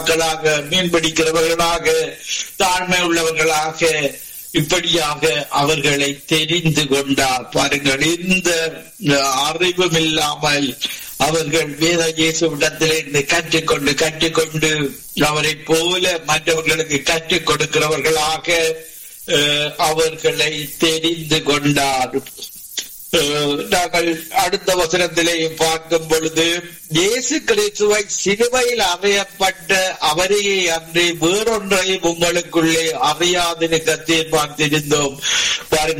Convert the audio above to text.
மக்களாக மீன்பிடிக்கிறவர்களாக தாழ்மை உள்ளவர்களாக இப்படியாக அவர்களை தெரிந்து கொண்டார் பாருங்கள் இந்த அறிவும் இல்லாமல் அவர்கள் வேத இயேசுவிடத்திலிருந்து கற்றுக்கொண்டு கற்றுக்கொண்டு அவரை போல மற்றவர்களுக்கு கற்றுக் கொடுக்கிறவர்களாக அஹ், அவர்களை தெரிந்து கொண்டார் அஹ், நாங்கள் அடுத்த வசனத்திலே பார்க்கும் பொழுது இயேசு கிறிஸ்துவை சிலுவையில் அறையப்பட்ட அவரையே அன்றி வேறொன்றையும் உங்களுக்குள்ளே அறியாதிருக்க தீர்மானித்திருந்தோம் பாருங்கள்